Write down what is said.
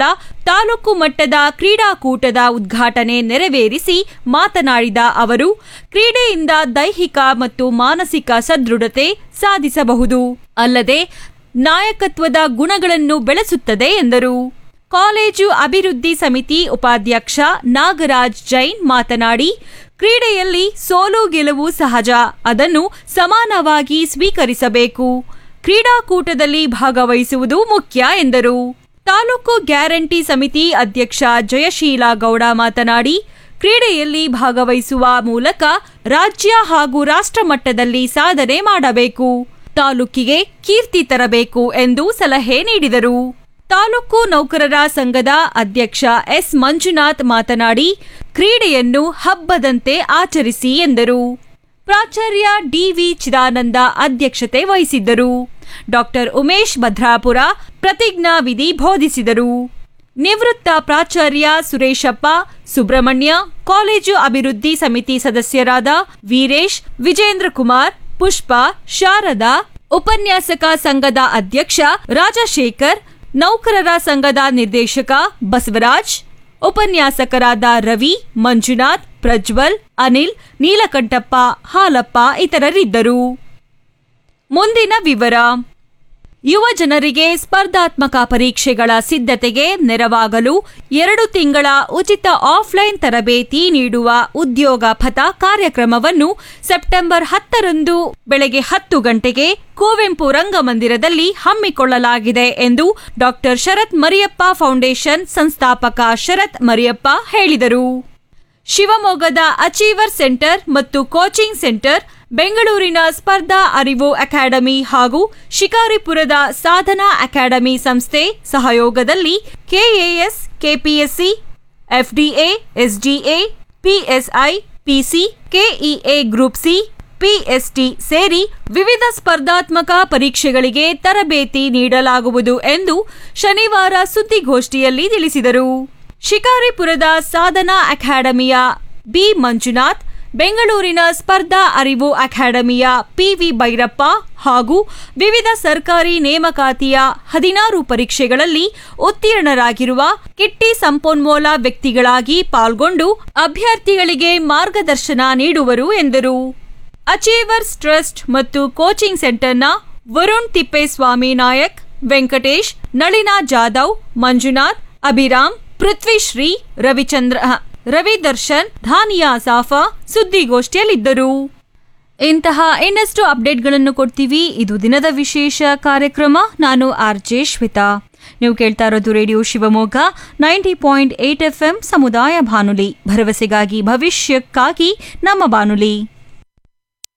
ವಿದ್ಯಾರ್ಥಿಗಳ ತಾಲೂಕು ಮಟ್ಟದ ಕ್ರೀಡಾಕೂಟದ ಉದ್ಘಾಟನೆ ನೆರವೇರಿಸಿ ಮಾತನಾಡಿದ ಅವರು ಕ್ರೀಡೆಯಿಂದ ದೈಹಿಕ ಮತ್ತು ಮಾನಸಿಕ ಸದೃಢತೆ ಸಾಧಿಸಬಹುದು ಅಲ್ಲದೆ ನಾಯಕತ್ವದ ಗುಣಗಳನ್ನು ಬೆಳೆಸುತ್ತದೆ ಎಂದರು ಕಾಲೇಜು ಅಭಿವೃದ್ಧಿ ಸಮಿತಿ ಉಪಾಧ್ಯಕ್ಷ ನಾಗರಾಜ್ ಜೈನ್ ಮಾತನಾಡಿ ಕ್ರೀಡೆಯಲ್ಲಿ ಸೋಲು ಗೆಲುವು ಸಹಜ ಅದನ್ನು ಸಮಾನವಾಗಿ ಸ್ವೀಕರಿಸಬೇಕು ಕ್ರೀಡಾಕೂಟದಲ್ಲಿ ಭಾಗವಹಿಸುವುದು ಮುಖ್ಯ ಎಂದರು ತಾಲೂಕು ಗ್ಯಾರಂಟಿ ಸಮಿತಿ ಅಧ್ಯಕ್ಷ ಜಯಶೀಲ ಗೌಡ ಮಾತನಾಡಿ ಕ್ರೀಡೆಯಲ್ಲಿ ಭಾಗವಹಿಸುವ ಮೂಲಕ ರಾಜ್ಯ ಹಾಗೂ ರಾಷ್ಟ್ರ ಮಟ್ಟದಲ್ಲಿ ಸಾಧನೆ ಮಾಡಬೇಕು ತಾಲೂಕಿಗೆ ಕೀರ್ತಿ ತರಬೇಕು ಎಂದು ಸಲಹೆ ನೀಡಿದರು ತಾಲೂಕು ನೌಕರರ ಸಂಘದ ಅಧ್ಯಕ್ಷ ಎಸ್ ಮಂಜುನಾಥ್ ಮಾತನಾಡಿ ಕ್ರೀಡೆಯನ್ನು ಹಬ್ಬದಂತೆ ಆಚರಿಸಿ ಎಂದರು ಪ್ರಾಚಾರ್ಯ ಡಿವಿ ಚಿದಾನಂದ ಅಧ್ಯಕ್ಷತೆ ವಹಿಸಿದ್ದರು ಡಾಕ್ಟರ್ ಉಮೇಶ್ ಭದ್ರಾಪುರ ಪ್ರತಿಜ್ಞಾ ವಿಧಿ ಬೋಧಿಸಿದರು ನಿವೃತ್ತ ಪ್ರಾಚಾರ್ಯ ಸುರೇಶಪ್ಪ ಸುಬ್ರಹ್ಮಣ್ಯ ಕಾಲೇಜು ಅಭಿವೃದ್ಧಿ ಸಮಿತಿ ಸದಸ್ಯರಾದ ವೀರೇಶ್ ವಿಜೇಂದ್ರ ಕುಮಾರ್ ಪುಷ್ಪ ಶಾರದಾ ಉಪನ್ಯಾಸಕ ಸಂಘದ ಅಧ್ಯಕ್ಷ ರಾಜಶೇಖರ್ ನೌಕರರ ಸಂಘದ ನಿರ್ದೇಶಕ ಬಸವರಾಜ್ ಉಪನ್ಯಾಸಕರಾದ ರವಿ ಮಂಜುನಾಥ್ ಪ್ರಜ್ವಲ್ ಅನಿಲ್ ನೀಲಕಂಠಪ್ಪ ಹಾಲಪ್ಪ ಇತರರಿದ್ದರು ಮುಂದಿನ ವಿವರ ಯುವ ಜನರಿಗೆ ಸ್ಪರ್ಧಾತ್ಮಕ ಪರೀಕ್ಷೆಗಳ ಸಿದ್ಧತೆಗೆ ನೆರವಾಗಲು ಎರಡು ತಿಂಗಳ ಉಚಿತ ಆಫ್ಲೈನ್ ತರಬೇತಿ ನೀಡುವ ಉದ್ಯೋಗ ಪಥ ಕಾರ್ಯಕ್ರಮವನ್ನು ಸೆಪ್ಟೆಂಬರ್ ಹತ್ತರಂದು ಬೆಳಗ್ಗೆ ಹತ್ತು ಗಂಟೆಗೆ ಕುವೆಂಪು ರಂಗಮಂದಿರದಲ್ಲಿ ಹಮ್ಮಿಕೊಳ್ಳಲಾಗಿದೆ ಎಂದು ಡಾಕ್ಟರ್ ಶರತ್ ಮರಿಯಪ್ಪ ಫೌಂಡೇಶನ್ ಸಂಸ್ಥಾಪಕ ಶರತ್ ಮರಿಯಪ್ಪ ಹೇಳಿದರು ಶಿವಮೊಗ್ಗದ ಅಚೀವರ್ ಸೆಂಟರ್ ಮತ್ತು ಕೋಚಿಂಗ್ ಸೆಂಟರ್ ಬೆಂಗಳೂರಿನ ಸ್ಪರ್ಧಾ ಅರಿವು ಅಕಾಡೆಮಿ ಹಾಗೂ ಶಿಕಾರಿಪುರದ ಸಾಧನಾ ಅಕಾಡೆಮಿ ಸಂಸ್ಥೆ ಸಹಯೋಗದಲ್ಲಿ KAS KPSC FDA SDA PSI PC KEA group C PST ಸೇರಿ ವಿವಿಧ ಸ್ಪರ್ಧಾತ್ಮಕ ಪರೀಕ್ಷೆಗಳಿಗೆ ತರಬೇತಿ ನೀಡಲಾಗುವುದು ಎಂದು ಶನಿವಾರ ಸುದ್ದಿಗೋಷ್ಠಿಯಲ್ಲಿ ತಿಳಿಸಿದರು ಶಿಕಾರಿಪುರದ ಸಾಧನಾ ಅಕಾಡೆಮಿಯ ಬಿ ಮಂಜುನಾಥ್ ಬೆಂಗಳೂರಿನ ಸ್ಪರ್ಧಾ ಅರಿವು ಅಕಾಡೆಮಿಯ ಪಿವಿ ಭೈರಪ್ಪ ಹಾಗೂ ವಿವಿಧ ಸರ್ಕಾರಿ ನೇಮಕಾತಿಯ ಹದಿನಾರು ಪರೀಕ್ಷೆಗಳಲ್ಲಿ ಉತ್ತೀರ್ಣರಾಗಿರುವ ಕಿಟ್ಟಿ ಸಂಪನ್ಮೂಲ ವ್ಯಕ್ತಿಗಳಾಗಿ ಪಾಲ್ಗೊಂಡು ಅಭ್ಯರ್ಥಿಗಳಿಗೆ ಮಾರ್ಗದರ್ಶನ ನೀಡುವರು ಎಂದರು ಅಚೀವರ್ಸ್ ಟ್ರಸ್ಟ್ ಮತ್ತು ಕೋಚಿಂಗ್ ಸೆಂಟರ್ನ ವರುಣ್ ತಿಪ್ಪೇಸ್ವಾಮಿ ನಾಯಕ್ ವೆಂಕಟೇಶ್ ನಳಿನಾ ಜಾಧವ್ ಮಂಜುನಾಥ್ ಅಭಿರಾಮ್ ಪೃಥ್ವಿಶ್ರೀ ರವಿಚಂದ್ರ ರವಿ ದರ್ಶನ್ ಧಾನಿಯಾ ಸಾಫಾ ಸುದ್ದಿಗೋಷ್ಠಿಯಲ್ಲಿದ್ದರು ಇಂತಹ ಇನ್ನಷ್ಟು ಅಪ್ಡೇಟ್ಗಳನ್ನು ಕೊಡ್ತೀವಿ ಇದು ದಿನದ ವಿಶೇಷ ಕಾರ್ಯಕ್ರಮ ನಾನು ಆರ್ ಜೆ ಶ್ವೇತಾ ನೀವು ಕೇಳ್ತಾ ಇರೋದು radio Shivamogga ninety point eight F M ಸಮುದಾಯ ಬಾನುಲಿ ಭರವಸೆಗಾಗಿ ಭವಿಷ್ಯಕ್ಕಾಗಿ ನಮ್ಮ ಬಾನುಲಿ